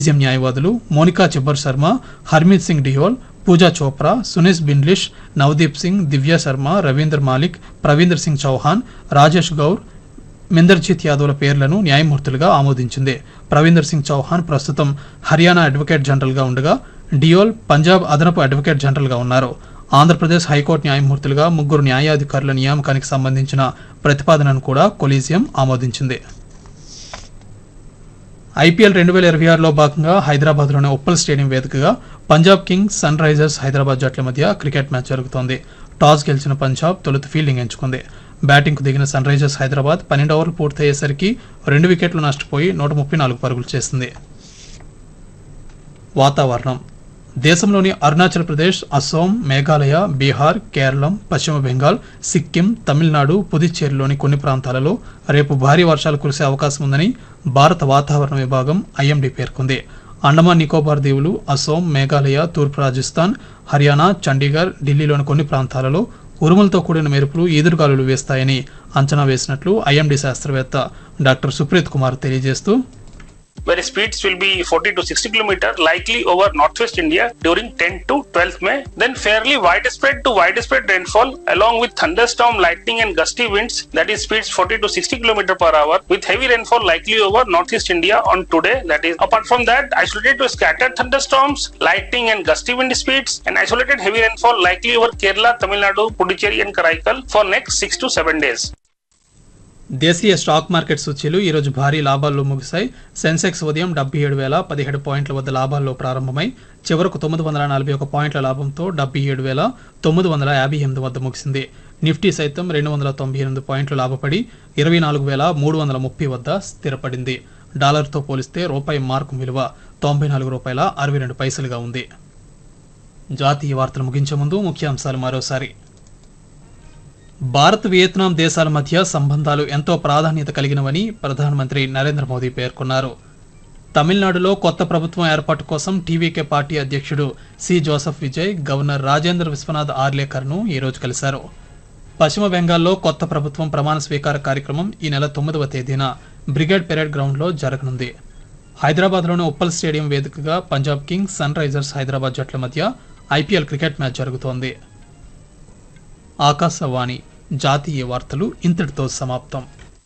Collegium న్యాయవాదులు మోనికా చిబ్బర్ శర్మ హర్మీత్ సింగ్ డియోల్ పూజా చోప్రా సునీస్ బిన్లిష్ నవదీప్ సింగ్ దివ్య శర్మ రవీందర్ మాలిక్ ప్రవీందర్ సింగ్ చౌహాన్ రాజేష్ గౌర్ మిందర్జీత్ యాదవ్ల పేర్లను న్యాయమూర్తులుగా ఆమోదించింది ప్రవీందర్ సింగ్ చౌహాన్ ప్రస్తుతం హర్యానా అడ్వకేట్ జనరల్గా ఉండగా డియోల్ పంజాబ్ అదనపు అడ్వకేట్ జనరల్గా ఉన్నారు ఆంధ్రప్రదేశ్ హైకోర్టు న్యాయమూర్తులుగా ముగ్గురు న్యాయాధికారుల నియామకానికి సంబంధించిన ప్రతిపాదనను కూడా కొలీజియం ఆమోదించింది ఐపీఎల్ రెండు వేల ఇరవై ఆరులో భాగంగా హైదరాబాద్లోని ఉప్పల్ స్టేడియం వేదికగా Punjab Kings Sunrisers Hyderabad జట్ల మధ్య క్రికెట్ మ్యాచ్ జరుగుతోంది టాస్ గెలిచిన పంజాబ్ తొలుత ఫీల్డింగ్ ఎంచుకుంది బ్యాటింగ్కు దిగిన సన్ రైజర్స్ హైదరాబాద్ పన్నెండు ఓవర్లు పూర్తయ్యేసరికి రెండు వికెట్లు నష్టపోయి నూట ముప్పై నాలుగు పరుగులు చేసింది వాతావరణం దేశంలోని అరుణాచల్ ప్రదేశ్ అస్సోం మేఘాలయ బీహార్ కేరళం పశ్చిమ బెంగాల్ సిక్కిం తమిళనాడు పుదుచ్చేరిలోని కొన్ని ప్రాంతాలలో రేపు భారీ వర్షాలు కురిసే అవకాశం ఉందని భారత వాతావరణ విభాగం ఐఎండీ పేర్కొంది అండమాన్ నికోబార్ దీవులు అస్సోం మేఘాలయ తూర్పు రాజస్థాన్ హర్యానా చండీగఢ్ ఢిల్లీలోని కొన్ని ప్రాంతాలలో ఉరుములతో కూడిన మెరుపులు ఈదురుగాలులు వేస్తాయని అంచనా వేసినట్లు ఐఎండీ శాస్త్రవేత్త డాక్టర్ సుప్రీత్ కుమార్ తెలియజేస్తూ where speeds will be 40 to 60 kilometer likely over northwest India during 10 to 12th May. Then fairly widespread to widespread rainfall along with thunderstorm, lightning and gusty winds that is speeds 40 to 60 kilometer per hour with heavy rainfall likely over northeast India on today. That is apart from that isolated to scattered thunderstorms, lightning and gusty wind speeds and isolated heavy rainfall likely over Kerala, Tamil Nadu, Puducherry and Karaikal for next 6 to 7 days. దేశీయ stock market సూచీలు ఈరోజు భారీ లాభాల్లో ముగిశాయి సెన్సెక్స్ ఉదయం డెబ్బై ఏడు వేల పదిహేడు పాయింట్ల వద్ద లాభాల్లో ప్రారంభమై చివరకు తొమ్మిది వందల నలభై ఒక పాయింట్ల లాభంతో డెబ్బై ఏడు వేల తొమ్మిది వందల యాభై ఎనిమిది వద్ద ముగిసింది నిఫ్టీ సైతం రెండు వందల తొంభై ఎనిమిది పాయింట్లు లాభపడి ఇరవై నాలుగు వేల మూడు వందల ముప్పై వద్ద స్థిరపడింది డాలర్తో పోలిస్తే రూపాయి మార్కు విలువ తొంభై నాలుగు రూపాయల అరవై రెండు పైసలుగా ఉంది జాతీయ వార్తలు ముగించే ముందు ముఖ్యాంశాలు మరోసారి భారత్ వియత్నాం దేశాల మధ్య సంబంధాలు ఎంతో ప్రాధాన్యత కలిగినవని ప్రధానమంత్రి నరేంద్ర మోదీ పేర్కొన్నారు తమిళనాడులో కొత్త ప్రభుత్వం ఏర్పాటు కోసం టీవీకే పార్టీ అధ్యక్షుడు C Joseph Vijay governor Rajendra Vishwanath ఆర్లేకర్ను ఈరోజు కలిశారు పశ్చిమ బెంగాల్లో కొత్త ప్రభుత్వం ప్రమాణ స్వీకార కార్యక్రమం ఈ నెల తొమ్మిదవ తేదీన బ్రిగేడ్ పెరేడ్ గ్రౌండ్లో జరగనుంది హైదరాబాద్లోని ఉప్పల్ స్టేడియం వేదికగా Punjab Kings Sunrisers Hyderabad జట్ల మధ్య ఐపీఎల్ క్రికెట్ మ్యాచ్ జరుగుతోంది ఆకాశవాణి జాతీయ వార్తలు ఇంతటితో సమాప్తం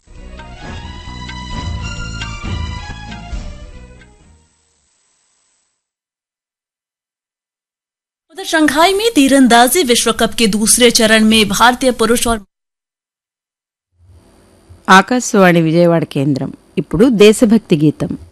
उधर शंघाई में तीरंदाजी विश्व कप के दूसरे चरण में भारतीय पुरुष और ఆకాశవాణి విజయవాడ కేంద్రం ఇప్పుడు దేశభక్తి గీతం